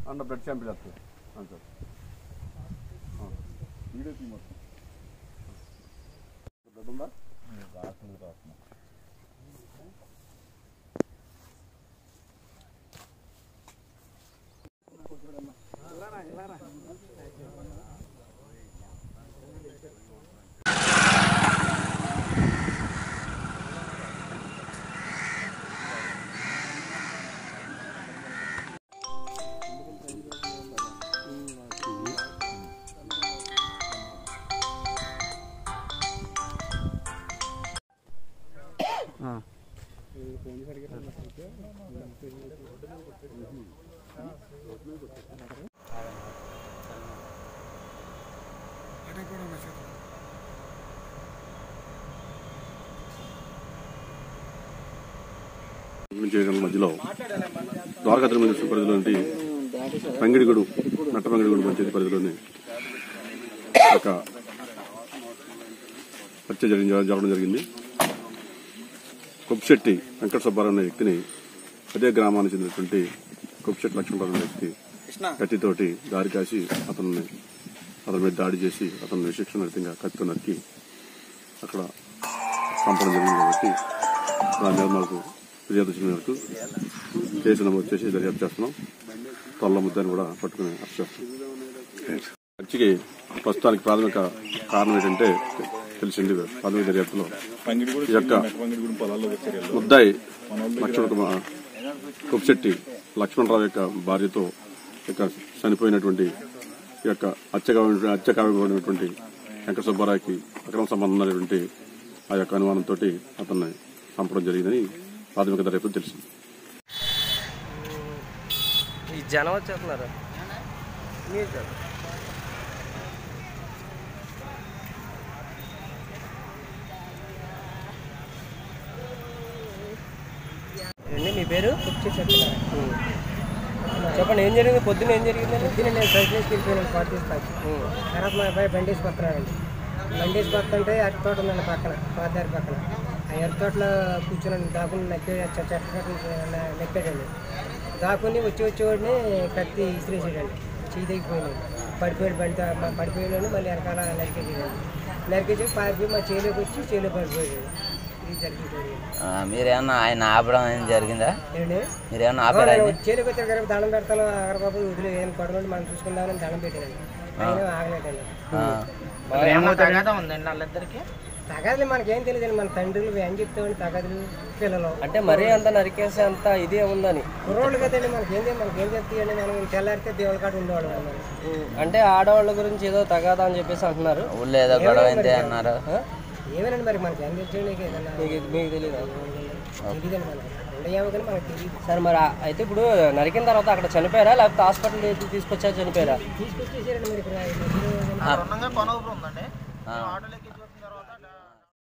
అన్న blood sample వస్తుంది అవును సార్ వీడియో తీ మొత్తం బ్లడ్ ఉందా చేయగల మధ్యలో ద్వారకా తిరుమల డిస్ట్రిక్ట్ పరిధిలోని రంగిడిగూడు నట్ట రంగిడిగూడు పంచాయతీ పరిధిలోని ఒక హత్య జరిగి జరగడం జరిగింది కొప్పిశెట్టి వెంకట సుబ్బారావు అనే వ్యక్తిని అదే గ్రామానికి చెందినటువంటి కొప్పిశెట్టి లక్ష్మణరావు అనే వ్యక్తి కత్తితోటి దారి కాసి అతన్ని అతని మీద దాడి చేసి అతన్ని శిక్షణరహితంగా కత్తితో నరికి అక్కడ చంపడం జరిగింది కాబట్టి దాని మీద మాకు ఫిర్యాదు వచ్చిన మేరకు కేసు నమోదు చేసి దర్యాప్తు చేస్తున్నాం తొల్ల ముద్దని కూడా పట్టుకుని అరెస్ట్ చేస్తున్నాం హత్యకి ప్రస్తుతానికి ప్రాథమిక కారణం ఏంటంటే తెలిసింది ప్రాథమిక దర్యాప్తులో ఈ యొక్క ముద్దాయి లక్ష్మణ కుమార్ కొప్పిశెట్టి లక్ష్మణరావు యొక్క భార్యతో యొక్క చనిపోయినటువంటి ఈ యొక్క హత్యగా హత్య కావినటువంటి వెంకట సుబ్బారావుకి అక్రమ సంబంధం ఉన్నటువంటి ఆ యొక్క అనుమానంతో అతన్ని చంపడం జరిగిందని ప్రాథమిక దర్యాప్తు తెలిసింది ఈ జనం వచ్చేస్తున్నారు మీరు సార్ ఏండి మీ పేరు ఉం. చెప్పండి ఏం జరిగింది పొద్దున్న ఏం జరిగింది పొద్దున్న నేను సైకిల్కి వెళ్ళిపోయాను పార్టీ స్థాయికి తర్వాత మా అబ్బాయి బండేసి పడుతున్నాడండి బండేసి పడుతుంటే అరటి తోట ఉందండి పక్కన పాదారి పక్కన ఆ అరటి తోటలో కూర్చున్నాను దాకుని నక్కే చెట్టు నెక్కాడండి దాకుని వచ్చి వచ్చేవాడిని కత్తి ఇసిరేసాడండి చేయి తెగిపోయినాడు పడిపోయాడు బండి తా- మా పడిపోయినాడు మళ్ళీ వెనకాల నరికేసాడండి నరికేసి పారిపోయి మా చేలోకి వచ్చి చేలో పడిపోయాడు ఇది జరిగింది ఆ, మీరేమన్నా ఆయన ఆపడం ఏం జరిగిందా ఏంటండి మీరేమన్నా ఆపారా ఆయన? చేలోకి వచ్చారు కదా దండం పెడతాను అగరబాబు వదిలే ఏం పడవండి మనం చూసుకుందామని దండం పెట్టారండి ఆయన ఆగలేదండి ఆ. తగాదులు మనకేం తెలియదండి మన తండ్రులు ఏం చెప్తామండి తగాదులు పిల్లలు అంటే మరీ అంత నరికేసే అంత ఇదే ఉందని కుర్రోళ్ళు కదండి మనకేం తెలియదు మనకేం చెప్తాయండి మనం తెల్లారితే దేవుళ్ళ కాడ ఉండేవాళ్ళు మనం ఉం. అంటే ఆడవాళ్ళ గురించి ఏదో తగాదా అని చెప్పేసి అంటున్నారు ఊళ్ళో ఏదో గొడవ అయింది అన్నారు ఆ? ఏమేనండి మరి మనకి ఏం తెలియదు నీకు ఏదన్నా మీకు మీకు తెలియదా తెలియదండి మనకి ఉండేమో కానీ మనకు తెలియదు సరే మరి ఆ- అయితే ఇప్పుడు నరికిన తర్వాత అక్కడ చనిపోయారా లేకపోతే హాస్పిటల్ తీసుకొచ్చా చనిపోయారా తీసుకొచ్చేసారండి మరి ఇక్కడ ఆ. ఆ.